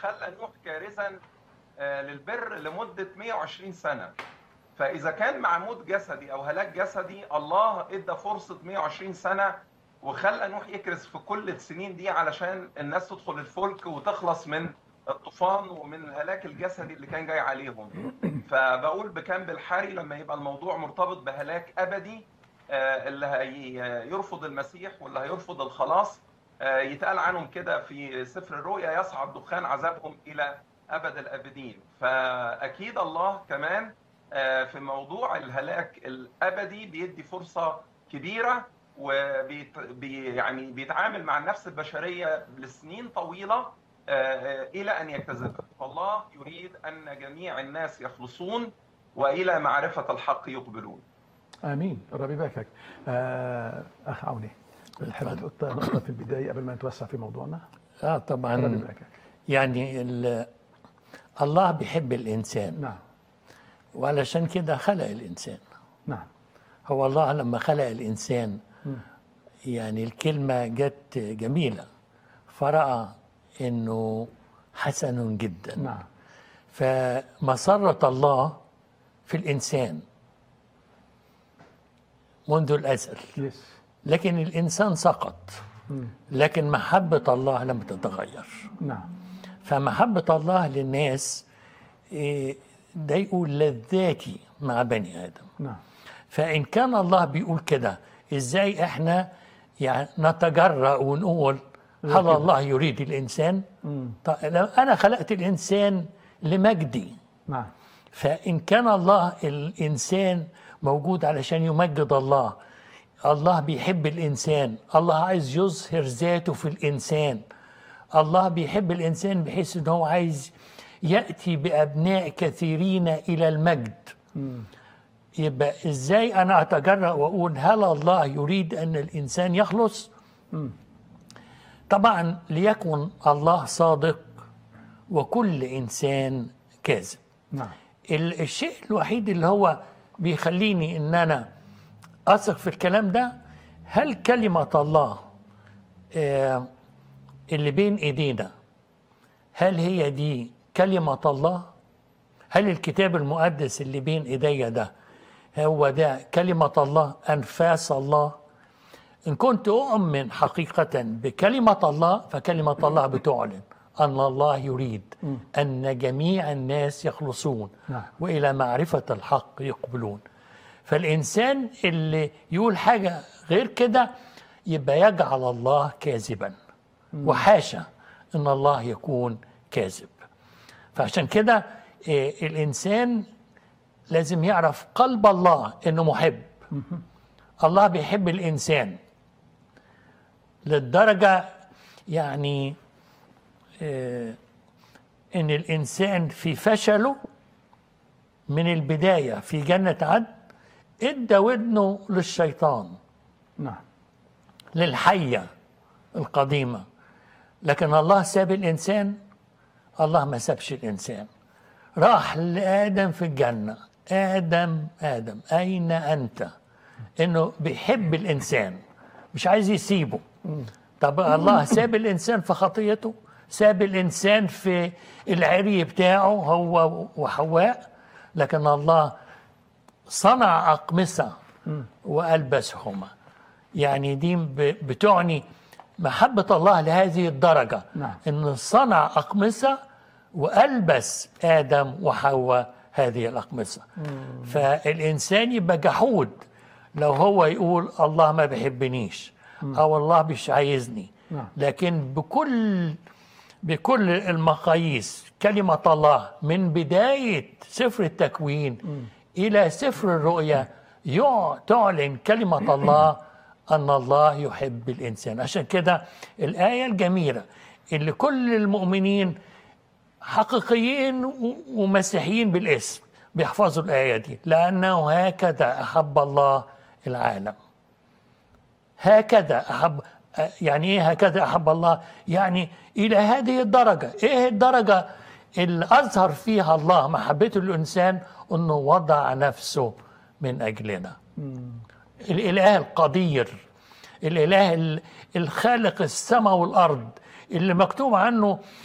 خلى نوح كارثا آه، للبر لمده 120 سنه فاذا كان مع موت جسدي او هلاك جسدي الله ادى فرصه 120 سنه وخلى نوح يكرس في كل السنين دي علشان الناس تدخل الفلك وتخلص من الطوفان ومن الهلاك الجسدي اللي كان جاي عليهم فبقول بكام بالحري لما يبقى الموضوع مرتبط بهلاك ابدي آه، اللي هيرفض المسيح واللي هيرفض الخلاص آه، يتقال عنهم كده في سفر الرؤيا يصعد دخان عذابهم الى ابد الابدين فاكيد الله كمان آه، في موضوع الهلاك الابدي بيدي فرصه كبيره وبيت بي يعني بيتعامل مع النفس البشريه لسنين طويله آه، آه، الى ان يجتذبها فالله يريد ان جميع الناس يخلصون والى معرفه الحق يقبلون امين الرب يباركك آه اخ عوني تحب تحط نقطه في البدايه قبل ما نتوسع في موضوعنا اه الرب طبعا يباركك يعني ال- الله بيحب الانسان نعم وعلشان كده خلق الانسان نعم هو الله لما خلق الانسان مم. يعني الكلمه جت جميله فراى انه حسن جدا نعم فمسره الله في الانسان منذ الازل يس لكن الانسان سقط مم. لكن محبه الله لم تتغير نعم فمحبة الله للناس إيه، ده يقول لذاتي مع بني آدم نعم فإن كان الله بيقول كده إزاي إحنا يعني نتجرأ ونقول هل الله يريد الإنسان مم. طيب لو أنا خلقت الإنسان لمجدي نعم فإن كان الله الإنسان موجود علشان يمجد الله الله بيحب الإنسان الله عايز يظهر ذاته في الإنسان الله بيحب الإنسان بحيث أنه هو عايز يأتي بأبناء كثيرين إلى المجد مم. يبقى إزاي أنا أتجرأ وأقول هل الله يريد أن الإنسان يخلص مم. طبعا ليكن الله صادق وكل إنسان كاذب نعم ال- الشيء الوحيد اللي هو بيخليني ان انا اثق في الكلام ده هل كلمة الله آه، اللي بين ايدينا هل هي دي كلمة الله هل الكتاب المقدس اللي بين ايديا ده هو ده كلمة الله انفاس الله إن كنت أؤمن حقيقة بكلمة الله فكلمة الله بتعلن أن الله يريد أن جميع الناس يخلصون نعم. وإلى معرفة الحق يقبلون فالإنسان اللي يقول حاجة غير كده يبقى يجعل الله كاذبا وحاشا أن الله يكون كاذب فعشان كده إيه، الإنسان لازم يعرف قلب الله أنه محب الله بيحب الإنسان للدرجة يعني آه، إن الإنسان في فشله من البداية في جنة عدن إدى ودنه للشيطان نعم للحية القديمة لكن الله ساب الإنسان الله ما سابش الإنسان راح لآدم في الجنة آدم آدم أين أنت إنه بيحب الإنسان مش عايز يسيبه طب الله ساب الإنسان في خطيته ساب الإنسان في العري بتاعه هو وحواء لكن الله صنع أقمصة وألبسهما يعني دي ب- بتعني محبة الله لهذه الدرجة نعم. إن صنع أقمصة وألبس آدم وحواء هذه الأقمصة فالإنسان يبقى جحود لو هو يقول الله ما بيحبنيش أو الله مش عايزني نعم. لكن بكل بكل المقاييس كلمة الله من بداية سفر التكوين إلى سفر الرؤيا يع- تعلن كلمة الله أن الله يحب الإنسان عشان كده الآية الجميلة اللي كل المؤمنين حقيقيين و- ومسيحيين بالاسم بيحفظوا الآية دي لأنه هكذا أحب الله العالم هكذا أحب يعني إيه هكذا أحب الله يعني إلى هذه الدرجة إيه الدرجة اللي أظهر فيها الله محبته للإنسان أنه وضع نفسه من أجلنا الإله القدير الإله ال- الخالق السماء والأرض اللي مكتوب عنه